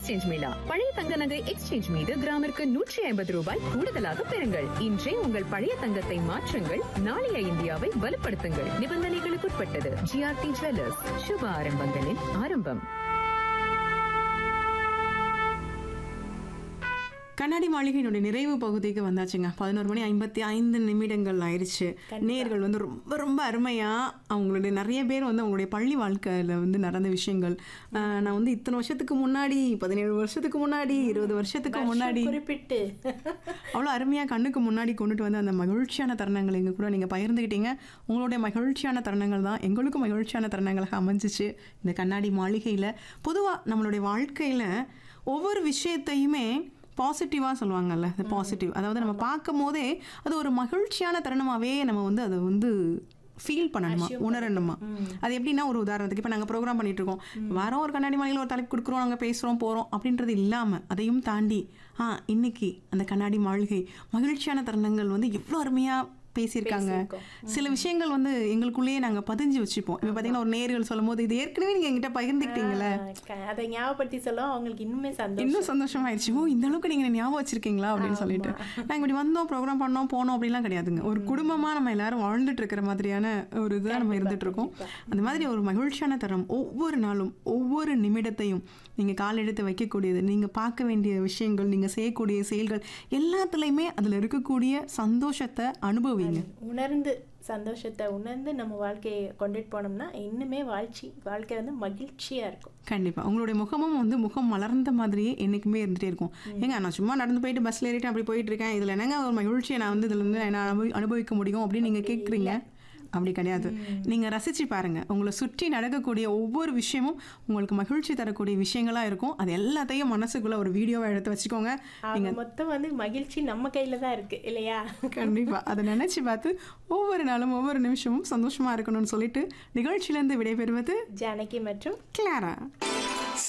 exchange Mela பழைய தங்க நகை எக்ஸ்சேஞ்ச் மீது கிராமிற்கு நூற்றி ஐம்பது ரூபாய் கூடுதலாக பெறுங்கள் இன்றே உங்கள் பழைய தங்கத்தை மாற்றுங்கள் நாளைய இந்தியாவை வலுப்படுத்துங்கள் நிபந்தனைகளுக்குட்பட்டது ஜிஆர்டி ஜுவல்லர்ஸ் சுப ஆரம்பங்களின் ஆரம்பம் கண்ணாடி மாளிகையினுடைய நிறைவு பகுதிக்கு வந்தாச்சுங்க பதினோரு மணி ஐம்பத்தி ஐந்து நிமிடங்கள் ஆயிடுச்சு நேர்கள் வந்து ரொம்ப ரொம்ப அருமையா அவங்களுடைய நிறைய பேர் வந்து அவங்களுடைய பள்ளி வாழ்க்கையில வந்து நடந்த விஷயங்கள் ஆஹ் நான் வந்து இத்தனை வருஷத்துக்கு முன்னாடி பதினேழு வருஷத்துக்கு முன்னாடி இருபது வருஷத்துக்கு முன்னாடி குறிப்பிட்டு அவ்வளோ அருமையாக கண்ணுக்கு முன்னாடி கொண்டுட்டு வந்து அந்த மகிழ்ச்சியான தருணங்கள் எங்கள் கூட நீங்கள் பகிர்ந்துக்கிட்டீங்க உங்களுடைய மகிழ்ச்சியான தருணங்கள் தான் எங்களுக்கும் மகிழ்ச்சியான தருணங்களாக அமைஞ்சிச்சு இந்த கண்ணாடி மாளிகையில் பொதுவாக நம்மளுடைய வாழ்க்கையில் ஒவ்வொரு விஷயத்தையுமே பாசிட்டிவாக சொல்லுவாங்கல்ல பாசிட்டிவ் அதாவது நம்ம பார்க்கும் போதே அது ஒரு மகிழ்ச்சியான தருணமாகவே நம்ம வந்து அதை வந்து ஃபீல் பண்ணணுமா உணரணுமா அது எப்படின்னா ஒரு உதாரணத்துக்கு இப்போ நாங்கள் ப்ரோக்ராம் பண்ணிட்டு இருக்கோம் வாரம் ஒரு கண்ணாடி மாளிகையில் ஒரு தலைப்பு கொடுக்குறோம் நாங்கள் பேசுகிறோம் போகிறோம் அப்படின்றது இல்லாமல் அதையும் தாண்டி ஆ இன்னைக்கு அந்த கண்ணாடி மாளிகை மகிழ்ச்சியான தருணங்கள் வந்து எவ்வளோ அருமையாக பேசியிருக்காங்க சில விஷயங்கள் வந்து எங்களுக்குள்ளேயே நாங்கள் பதிஞ்சு வச்சுப்போம் இப்போ பார்த்தீங்கன்னா ஒரு நேர்கள் சொல்லும் போது இது ஏற்கனவே நீங்கள் எங்கிட்ட பகிர்ந்துக்கிட்டீங்களே ஆஹ் க- அதை ஞாபகப்படுத்தி சொல்ல அவங்களுக்கு இன்னுமே சந்தோஷம் இன்னும் சந்தோஷமாயிடுச்சு ஓ இந்த அளவுக்கு நீங்க ஞாபகம் வச்சிருக்கீங்களா அப்படின்னு சொல்லிட்டு நாங்க இப்படி வந்தோம் ப்ரோக்ராம் பண்ணோம் போனோம் அப்படிலாம் கிடையாதுங்க ஒரு குடும்பமா நம்ம எல்லாரும் வாழ்ந்துட்டு இருக்கிற மாதிரியான ஒரு இதாக நம்ம இருந்துட்டு இருக்கோம் அந்த மாதிரி ஒரு மகிழ்ச்சியான தரம் ஒவ்வொரு நாளும் ஒவ்வொரு நிமிடத்தையும் நீங்க கால் எடுத்து வைக்கக்கூடியது நீங்க பார்க்க வேண்டிய விஷயங்கள் நீங்க செய்யக்கூடிய செயல்கள் எல்லாத்துலயுமே அதுல இருக்கக்கூடிய சந்தோஷத்தை அனுபவிங்க உணர்ந்து சந்தோஷத்தை உணர்ந்து நம்ம வாழ்க்கையை கொண்டுட்டு போனோம்னா இன்னுமே வாழ்ச்சி வாழ்க்கை வந்து மகிழ்ச்சியா இருக்கும் கண்டிப்பா உங்களுடைய முகமும் வந்து முகம் மலர்ந்த மாதிரியே என்னைக்குமே இருந்துட்டே இருக்கும் ஏங்க நான் சும்மா நடந்து போயிட்டு பஸ்ல ஏறிட்டு அப்படி போயிட்டு இருக்கேன் இதுல என்னங்க ஒரு மகிழ்ச்சியை நான் வந்து இதுல இருந்து என்ன அனுபவி அனுபவிக்க முடியும் அப்படின்னு நீங்க கேக்குறீங்க அப்படி கிடையாது நீங்க ரசிச்சு பாருங்க உங்களை சுற்றி நடக்கக்கூடிய ஒவ்வொரு விஷயமும் உங்களுக்கு மகிழ்ச்சி தரக்கூடிய விஷயங்களா இருக்கும் அது எல்லாத்தையும் மனசுக்குள்ள ஒரு வீடியோவை எடுத்து வச்சுக்கோங்க ஆக மொத்தம் வந்து மகிழ்ச்சி நம்ம கையில தான் இருக்கு இல்லையா கண்டிப்பா அதை நினைச்சு பார்த்து ஒவ்வொரு நாளும் ஒவ்வொரு நிமிஷமும் சந்தோஷமா இருக்கணும்னு சொல்லிட்டு நிகழ்ச்சியிலேருந்து விடைபெறுவது ஜானகி மற்றும் கிளாரா